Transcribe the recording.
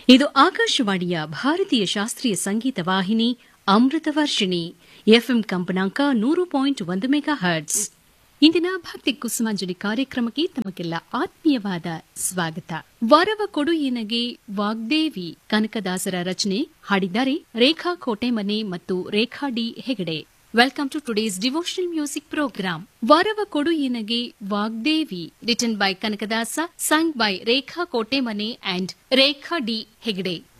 ಇದು ಆಕಾಶವಾಣಿಯ ಭಾರತೀಯ ಶಾಸ್ತ್ರೀಯ ಸಂಗೀತ ವಾಹಿನಿ ಅಮೃತ ವರ್ಷಿಣಿ ಎಫ್ಎಂ ಕಂಪನಾಂಕ ನೂರು ಪಾಯಿಂಟ್ ಒಂದು ಮೆಗಾ ಹರ್ಟ್ಸ್ ಇಂದಿನ ಭಕ್ತಿ ಕುಸುಮಾಂಜಲಿ ಕಾರ್ಯಕ್ರಮಕ್ಕೆ ತಮಗೆಲ್ಲ ಆತ್ಮೀಯವಾದ ಸ್ವಾಗತ ವರವ ಕೊಡು ಎನಗೆ ವಾಗ್ದೇವಿ ಕನಕದಾಸರ ರಚನೆ ಹಾಡಿದ್ದಾರೆ ರೇಖಾ ಕೋಟೆಮನೆ ಮತ್ತು Rekha D Hegde welcome to today's devotional music programme ವರವ ಕೊಡು ಎನಗೆ Vagdevi written by Kanakadasa song by Rekha Kotemane and Rekha D Hegde